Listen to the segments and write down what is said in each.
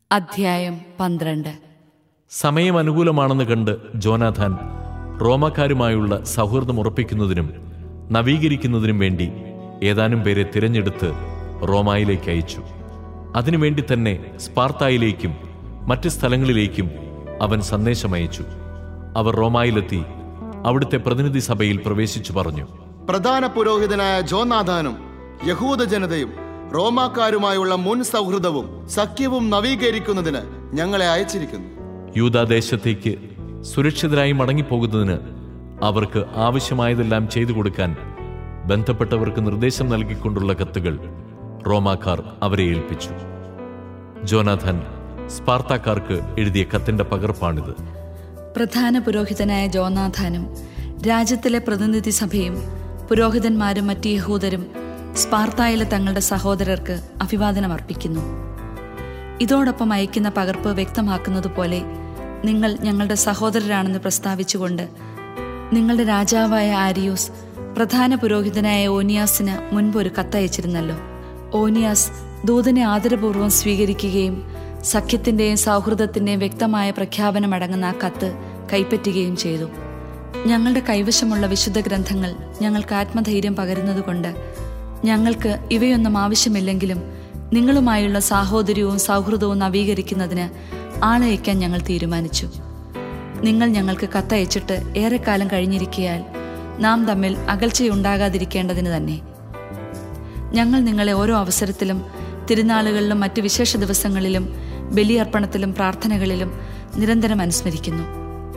അധ്യായം പന്ത്രണ്ട് സമയം അനുകൂലമാണെന്ന് കണ്ട് ജോനാഥാൻ റോമാക്കാരുമായുള്ള സൗഹൃദം ഉറപ്പിക്കുന്നതിനും നവീകരിക്കുന്നതിനും വേണ്ടി ഏതാനും പേരെ തിരഞ്ഞെടുത്ത് റോമായിലേക്ക് അയച്ചു അതിനുവേണ്ടി തന്നെ സ്പാർത്തായിലേക്കും മറ്റ് സ്ഥലങ്ങളിലേക്കും അവൻ സന്ദേശമയച്ചു അവർ റോമായിലെത്തി അവിടുത്തെ പ്രതിനിധി സഭയിൽ പ്രവേശിച്ചു പറഞ്ഞു പ്രധാന പുരോഹിതനായ ജോനാഥാനും യഹൂദ ജനതയും റോമാക്കാരുമായുള്ള മുൻ സൗഹൃദവും സഖ്യവും നവീകരിക്കുന്നതിന് ഞങ്ങളെ അയച്ചിരിക്കുന്നു യൂതാദേശത്തേക്ക് സുരക്ഷിതരായി മടങ്ങിപ്പോകുന്നതിന് അവർക്ക് ആവശ്യമായതെല്ലാം ചെയ്തു കൊടുക്കാൻ ബന്ധപ്പെട്ടവർക്ക് നിർദ്ദേശം നൽകിക്കൊണ്ടുള്ള കത്തുകൾ റോമാക്കാർ അവരെ ഏൽപ്പിച്ചു ജോനാഥൻ സ്പാർത്താക്കാർക്ക് എഴുതിയ കത്തിന്റെ പകർപ്പാണിത് പ്രധാന പുരോഹിതനായ ജോനാഥാനും രാജ്യത്തിലെ പ്രതിനിധി സഭയും പുരോഹിതന്മാരും മറ്റ് യഹൂദരും സ്പാർത്തായിലെ തങ്ങളുടെ സഹോദരർക്ക് അഭിവാദനം അർപ്പിക്കുന്നു ഇതോടൊപ്പം അയക്കുന്ന പകർപ്പ് വ്യക്തമാക്കുന്നത് പോലെ നിങ്ങൾ ഞങ്ങളുടെ സഹോദരരാണെന്ന് പ്രസ്താവിച്ചുകൊണ്ട് നിങ്ങളുടെ രാജാവായ ആരിയോസ് പ്രധാന പുരോഹിതനായ ഓനിയാസിന് മുൻപ് ഒരു കത്തയച്ചിരുന്നല്ലോ ഓനിയാസ് ദൂതനെ ആദരപൂർവ്വം സ്വീകരിക്കുകയും സഖ്യത്തിന്റെയും സൗഹൃദത്തിന്റെയും വ്യക്തമായ പ്രഖ്യാപനമടങ്ങുന്ന ആ കത്ത് കൈപ്പറ്റുകയും ചെയ്തു ഞങ്ങളുടെ കൈവശമുള്ള വിശുദ്ധ ഗ്രന്ഥങ്ങൾ ഞങ്ങൾക്ക് ആത്മധൈര്യം പകരുന്നതുകൊണ്ട് ഞങ്ങൾക്ക് ഇവയൊന്നും ആവശ്യമില്ലെങ്കിലും നിങ്ങളുമായുള്ള സാഹോദര്യവും സൗഹൃദവും നവീകരിക്കുന്നതിന് ആളയക്കാൻ ഞങ്ങൾ തീരുമാനിച്ചു നിങ്ങൾ ഞങ്ങൾക്ക് കത്തയച്ചിട്ട് ഏറെക്കാലം കഴിഞ്ഞിരിക്കയാൽ നാം തമ്മിൽ അകൽച്ചയുണ്ടാകാതിരിക്കേണ്ടതിന് തന്നെ ഞങ്ങൾ നിങ്ങളെ ഓരോ അവസരത്തിലും തിരുനാളുകളിലും മറ്റ് വിശേഷ ദിവസങ്ങളിലും ബലിയർപ്പണത്തിലും പ്രാർത്ഥനകളിലും നിരന്തരം അനുസ്മരിക്കുന്നു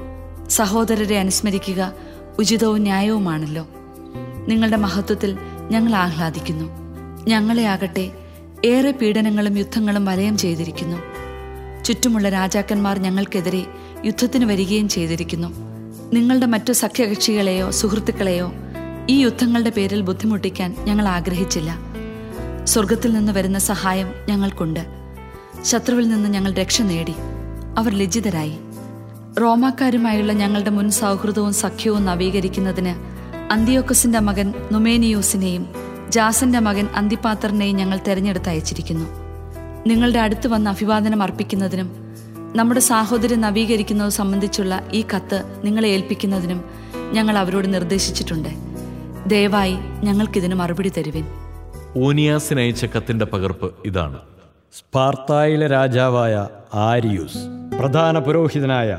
സഹോദരരെ അനുസ്മരിക്കുക ഉചിതവും ന്യായവുമാണല്ലോ നിങ്ങളുടെ മഹത്വത്തിൽ ഞങ്ങൾ ആഹ്ലാദിക്കുന്നു ഞങ്ങളെ ആകട്ടെ ഏറെ പീഡനങ്ങളും യുദ്ധങ്ങളും വലയം ചെയ്തിരിക്കുന്നു ചുറ്റുമുള്ള രാജാക്കന്മാർ ഞങ്ങൾക്കെതിരെ യുദ്ധത്തിന് വരികയും ചെയ്തിരിക്കുന്നു നിങ്ങളുടെ മറ്റു സഖ്യകക്ഷികളെയോ സുഹൃത്തുക്കളെയോ ഈ യുദ്ധങ്ങളുടെ പേരിൽ ബുദ്ധിമുട്ടിക്കാൻ ഞങ്ങൾ ആഗ്രഹിച്ചില്ല സ്വർഗത്തിൽ നിന്ന് വരുന്ന സഹായം ഞങ്ങൾക്കുണ്ട് ശത്രുവിൽ നിന്ന് ഞങ്ങൾ രക്ഷ നേടി അവർ ലജ്ജിതരായി റോമാക്കാരുമായുള്ള ഞങ്ങളുടെ മുൻ സൗഹൃദവും സഖ്യവും നവീകരിക്കുന്നതിന് അന്തിയോക്കസിന്റെ മകൻ നുമേനിയോസിനെയും ജാസന്റെ മകൻ അന്തിപാത്തറിനെയും ഞങ്ങൾ തെരഞ്ഞെടുത്ത് അയച്ചിരിക്കുന്നു നിങ്ങളുടെ അടുത്ത് വന്ന് അഭിവാദനം അർപ്പിക്കുന്നതിനും നമ്മുടെ സാഹോദര്യം നവീകരിക്കുന്നത് സംബന്ധിച്ചുള്ള ഈ കത്ത് നിങ്ങളെ ഏൽപ്പിക്കുന്നതിനും ഞങ്ങൾ അവരോട് നിർദ്ദേശിച്ചിട്ടുണ്ട് ദയവായി ഞങ്ങൾക്കിതിന് മറുപടി തരുവിൻ ഓനിയാസിനയച്ച കത്തിന്റെ പകർപ്പ് ഇതാണ് സ്പാർത്തായിലെ രാജാവായ ആരിയൂസ് പ്രധാന പുരോഹിതനായ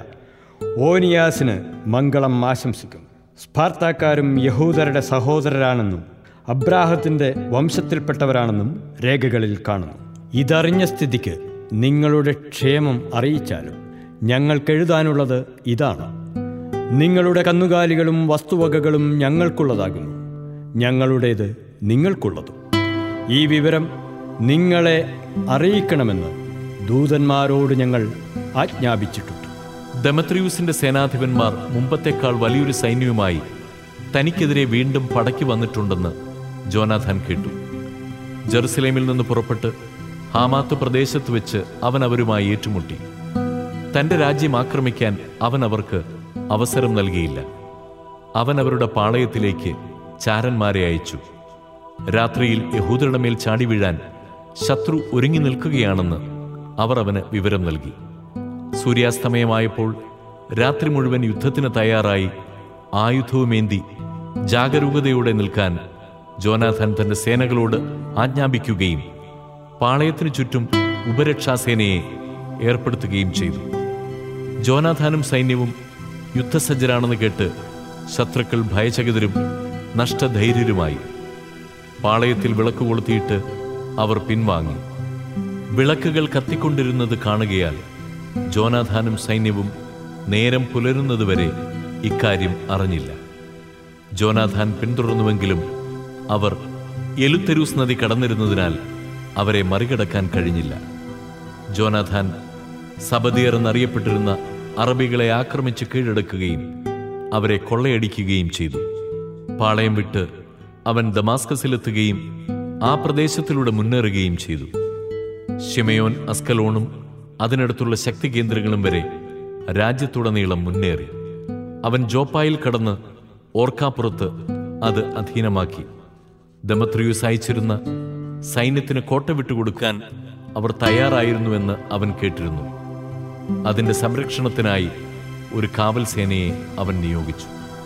ഓനിയാസിന് മംഗളം ആശംസിക്കും സ്പാർത്താക്കാരും യഹൂദരുടെ സഹോദരരാണെന്നും അബ്രാഹത്തിന്റെ വംശത്തിൽപ്പെട്ടവരാണെന്നും രേഖകളിൽ കാണുന്നു ഇതറിഞ്ഞ സ്ഥിതിക്ക് നിങ്ങളുടെ ക്ഷേമം അറിയിച്ചാലും ഞങ്ങൾക്കെഴുതാനുള്ളത് ഇതാണ് നിങ്ങളുടെ കന്നുകാലികളും വസ്തുവകകളും ഞങ്ങൾക്കുള്ളതാകുന്നു ഞങ്ങളുടേത് നിങ്ങൾക്കുള്ളതും ഈ വിവരം നിങ്ങളെ അറിയിക്കണമെന്ന് ദൂതന്മാരോട് ഞങ്ങൾ ആജ്ഞാപിച്ചിട്ടുണ്ട് ദമത്രിയൂസിന്റെ സേനാധിപന്മാർ മുമ്പത്തേക്കാൾ വലിയൊരു സൈന്യവുമായി തനിക്കെതിരെ വീണ്ടും പടയ്ക്ക് വന്നിട്ടുണ്ടെന്ന് ജോനാഥാൻ കേട്ടു ജെറുസലേമിൽ നിന്ന് പുറപ്പെട്ട് ഹാമാത്ത് പ്രദേശത്ത് വെച്ച് അവൻ അവരുമായി ഏറ്റുമുട്ടി തന്റെ രാജ്യം ആക്രമിക്കാൻ അവൻ അവർക്ക് അവസരം നൽകിയില്ല അവൻ അവരുടെ പാളയത്തിലേക്ക് ചാരന്മാരെ അയച്ചു രാത്രിയിൽ യഹൂദരുടെ മേൽ ചാടി വീഴാൻ ശത്രു ഒരുങ്ങി നിൽക്കുകയാണെന്ന് അവർ അവന് വിവരം നൽകി സൂര്യാസ്തമയമായപ്പോൾ രാത്രി മുഴുവൻ യുദ്ധത്തിന് തയ്യാറായി ആയുധവുമേന്തി ജാഗരൂകതയോടെ നിൽക്കാൻ ജോനാഥൻ തന്റെ സേനകളോട് ആജ്ഞാപിക്കുകയും പാളയത്തിനു ചുറ്റും ഉപരക്ഷാസേനയെ ഏർപ്പെടുത്തുകയും ചെയ്തു ജോനാഥാനും സൈന്യവും യുദ്ധസജ്ജരാണെന്ന് കേട്ട് ശത്രുക്കൾ ഭയചകിതരും നഷ്ടധൈര്യരുമായി പാളയത്തിൽ വിളക്ക് കൊളുത്തിയിട്ട് അവർ പിൻവാങ്ങി വിളക്കുകൾ കത്തിക്കൊണ്ടിരുന്നത് കാണുകയാൽ ജോനാഥാനും സൈന്യവും നേരം പുലരുന്നതുവരെ ഇക്കാര്യം അറിഞ്ഞില്ല ജോനാഥാൻ പിന്തുടർന്നുവെങ്കിലും അവർ എലുത്തെരൂസ് നദി കടന്നിരുന്നതിനാൽ അവരെ മറികടക്കാൻ കഴിഞ്ഞില്ല ജോനാഥാൻ സബദിയർ എന്നറിയപ്പെട്ടിരുന്ന അറബികളെ ആക്രമിച്ച് കീഴടക്കുകയും അവരെ കൊള്ളയടിക്കുകയും ചെയ്തു പാളയം വിട്ട് അവൻ ദമാസ്കസിലെത്തുകയും ആ പ്രദേശത്തിലൂടെ മുന്നേറുകയും ചെയ്തു ഷിമയോൻ അസ്കലോണും അതിനടുത്തുള്ള ശക്തി കേന്ദ്രങ്ങളും വരെ രാജ്യത്തുടനീളം മുന്നേറി അവൻ ജോപ്പായിൽ കടന്ന് ഓർക്കാപ്പുറത്ത് അത് അധീനമാക്കി ദമത്രിയൂസ് അയച്ചിരുന്ന സൈന്യത്തിന് കോട്ട വിട്ടുകൊടുക്കാൻ അവർ തയ്യാറായിരുന്നുവെന്ന് അവൻ കേട്ടിരുന്നു അതിന്റെ സംരക്ഷണത്തിനായി ഒരു കാവൽ സേനയെ അവൻ നിയോഗിച്ചു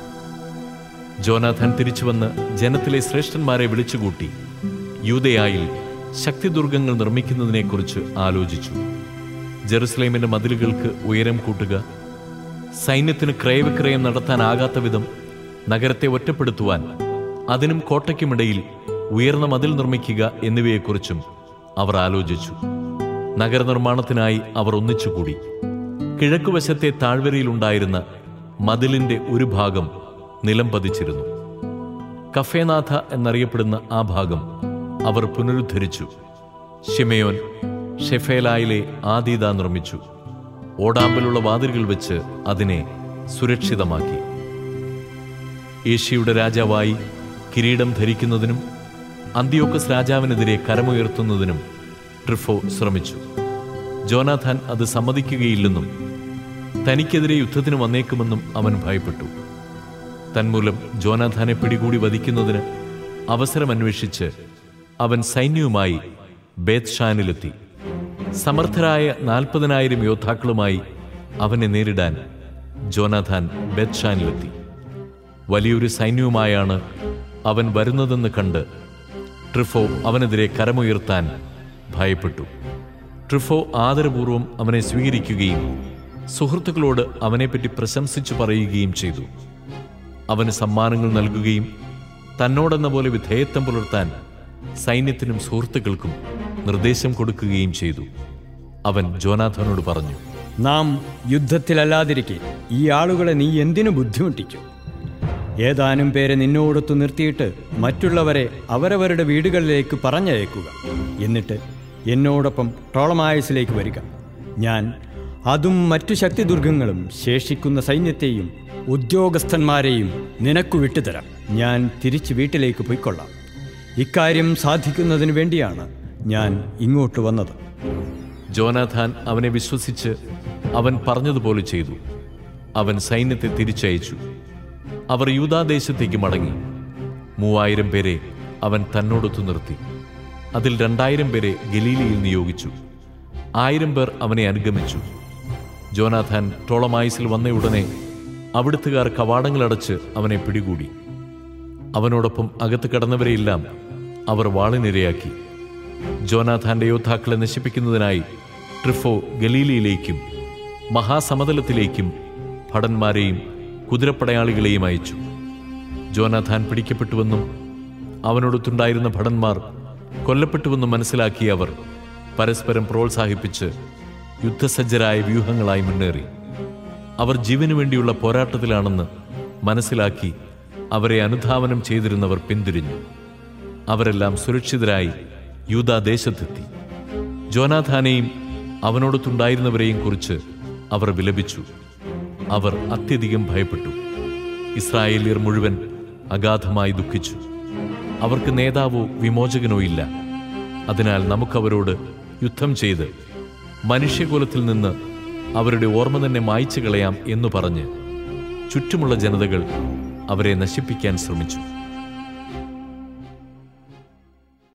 ജോനാഥൻ തിരിച്ചുവന്ന് ജനത്തിലെ ശ്രേഷ്ഠന്മാരെ വിളിച്ചുകൂട്ടി യൂതയായിൽ ശക്തിദുർഗങ്ങൾ നിർമ്മിക്കുന്നതിനെക്കുറിച്ച് ആലോചിച്ചു ജെറുസലേമിന്റെ മതിലുകൾക്ക് ഉയരം കൂട്ടുക സൈന്യത്തിന് ക്രയവിക്രയം നടത്താനാകാത്ത വിധം നഗരത്തെ ഒറ്റപ്പെടുത്തുവാൻ അതിനും കോട്ടയ്ക്കുമിടയിൽ ഉയർന്ന മതിൽ നിർമ്മിക്കുക എന്നിവയെക്കുറിച്ചും അവർ ആലോചിച്ചു നഗരനിർമ്മാണത്തിനായി അവർ ഒന്നിച്ചുകൂടി കിഴക്കുവശത്തെ താഴ്വരയിലുണ്ടായിരുന്ന മതിലിന്റെ ഒരു ഭാഗം നിലം പതിച്ചിരുന്നു കഫേനാഥ എന്നറിയപ്പെടുന്ന ആ ഭാഗം അവർ പുനരുദ്ധരിച്ചു ഷിമയോൻ ഷെഫേലായിലെ ആദീത നിർമ്മിച്ചു ഓടാമ്പലുള്ള വാതിലുകൾ വെച്ച് അതിനെ സുരക്ഷിതമാക്കി ഏഷ്യയുടെ രാജാവായി കിരീടം ധരിക്കുന്നതിനും അന്ത്യോക്കസ് രാജാവിനെതിരെ കരമുയർത്തുന്നതിനും ട്രിഫോ ശ്രമിച്ചു ജോനാഥാൻ അത് സമ്മതിക്കുകയില്ലെന്നും തനിക്കെതിരെ യുദ്ധത്തിന് വന്നേക്കുമെന്നും അവൻ ഭയപ്പെട്ടു തന്മൂലം ജോനാഥാനെ പിടികൂടി വധിക്കുന്നതിന് അവസരം അന്വേഷിച്ച് അവൻ സൈന്യവുമായി ബേത്ഷാനിലെത്തി സമർത്ഥരായ നാൽപ്പതിനായിരം യോദ്ധാക്കളുമായി അവനെ നേരിടാൻ ജോനാഥാൻ ബേത്ഷാനിലെത്തി വലിയൊരു സൈന്യവുമായാണ് അവൻ വരുന്നതെന്ന് കണ്ട് ട്രിഫോ അവനെതിരെ കരമുയർത്താൻ ഭയപ്പെട്ടു ട്രിഫോ ആദരപൂർവ്വം അവനെ സ്വീകരിക്കുകയും സുഹൃത്തുക്കളോട് അവനെപ്പറ്റി പ്രശംസിച്ചു പറയുകയും ചെയ്തു അവന് സമ്മാനങ്ങൾ നൽകുകയും തന്നോടെന്ന പോലെ വിധേയത്വം പുലർത്താൻ സൈന്യത്തിനും സുഹൃത്തുക്കൾക്കും നിർദ്ദേശം കൊടുക്കുകയും ചെയ്തു അവൻ ജോനാഥനോട് പറഞ്ഞു നാം യുദ്ധത്തിലല്ലാതിരിക്കെ ഈ ആളുകളെ നീ എന്തിനു ബുദ്ധിമുട്ടിക്കും ഏതാനും പേരെ നിന്നോടൊത്തു നിർത്തിയിട്ട് മറ്റുള്ളവരെ അവരവരുടെ വീടുകളിലേക്ക് പറഞ്ഞയക്കുക എന്നിട്ട് എന്നോടൊപ്പം ടോളമായസിലേക്ക് വരിക ഞാൻ അതും മറ്റു ശക്തിദുർഗങ്ങളും ശേഷിക്കുന്ന സൈന്യത്തെയും ഉദ്യോഗസ്ഥന്മാരെയും നിനക്കു വിട്ടുതരാം ഞാൻ തിരിച്ച് വീട്ടിലേക്ക് പോയിക്കൊള്ളാം ഇക്കാര്യം സാധിക്കുന്നതിനു വേണ്ടിയാണ് ഞാൻ ഇങ്ങോട്ട് വന്നത് ജോനാഥാൻ അവനെ വിശ്വസിച്ച് അവൻ പറഞ്ഞതുപോലെ ചെയ്തു അവൻ സൈന്യത്തെ തിരിച്ചയച്ചു അവർ യൂദാദേശത്തേക്ക് മടങ്ങി മൂവായിരം പേരെ അവൻ തന്നോടൊത്തു നിർത്തി അതിൽ രണ്ടായിരം പേരെ ഗലീലയിൽ നിയോഗിച്ചു ആയിരം പേർ അവനെ അനുഗമിച്ചു ജോനാഥാൻ ടോളമായിസിൽ വന്ന ഉടനെ അവിടുത്തുകാർ കവാടങ്ങളടച്ച് അവനെ പിടികൂടി അവനോടൊപ്പം അകത്ത് കടന്നവരെയെല്ലാം അവർ വാളിനിരയാക്കി ജോനാഥാന്റെ യോദ്ധാക്കളെ നശിപ്പിക്കുന്നതിനായി ട്രിഫോ ഗലീലയിലേക്കും മഹാസമതലത്തിലേക്കും ഭടന്മാരെയും കുതിരപ്പടയാളികളെയും അയച്ചു ജോനാഥാൻ പിടിക്കപ്പെട്ടുവെന്നും അവനോടൊത്തുണ്ടായിരുന്ന ഭടന്മാർ കൊല്ലപ്പെട്ടുവെന്നും മനസ്സിലാക്കിയ അവർ പരസ്പരം പ്രോത്സാഹിപ്പിച്ച് യുദ്ധസജ്ജരായ വ്യൂഹങ്ങളായി മുന്നേറി അവർ ജീവനു വേണ്ടിയുള്ള പോരാട്ടത്തിലാണെന്ന് മനസ്സിലാക്കി അവരെ അനുധാവനം ചെയ്തിരുന്നവർ പിന്തിരിഞ്ഞു അവരെല്ലാം സുരക്ഷിതരായി യൂദാദേശത്തെത്തി ജോനാഥാനെയും അവനോടൊത്തുണ്ടായിരുന്നവരെയും കുറിച്ച് അവർ വിലപിച്ചു അവർ അത്യധികം ഭയപ്പെട്ടു ഇസ്രായേലിയർ മുഴുവൻ അഗാധമായി ദുഃഖിച്ചു അവർക്ക് നേതാവോ വിമോചകനോ ഇല്ല അതിനാൽ നമുക്കവരോട് യുദ്ധം ചെയ്ത് മനുഷ്യകുലത്തിൽ നിന്ന് അവരുടെ ഓർമ്മ തന്നെ മായ്ച്ചു കളയാം എന്നു പറഞ്ഞ് ചുറ്റുമുള്ള ജനതകൾ അവരെ നശിപ്പിക്കാൻ ശ്രമിച്ചു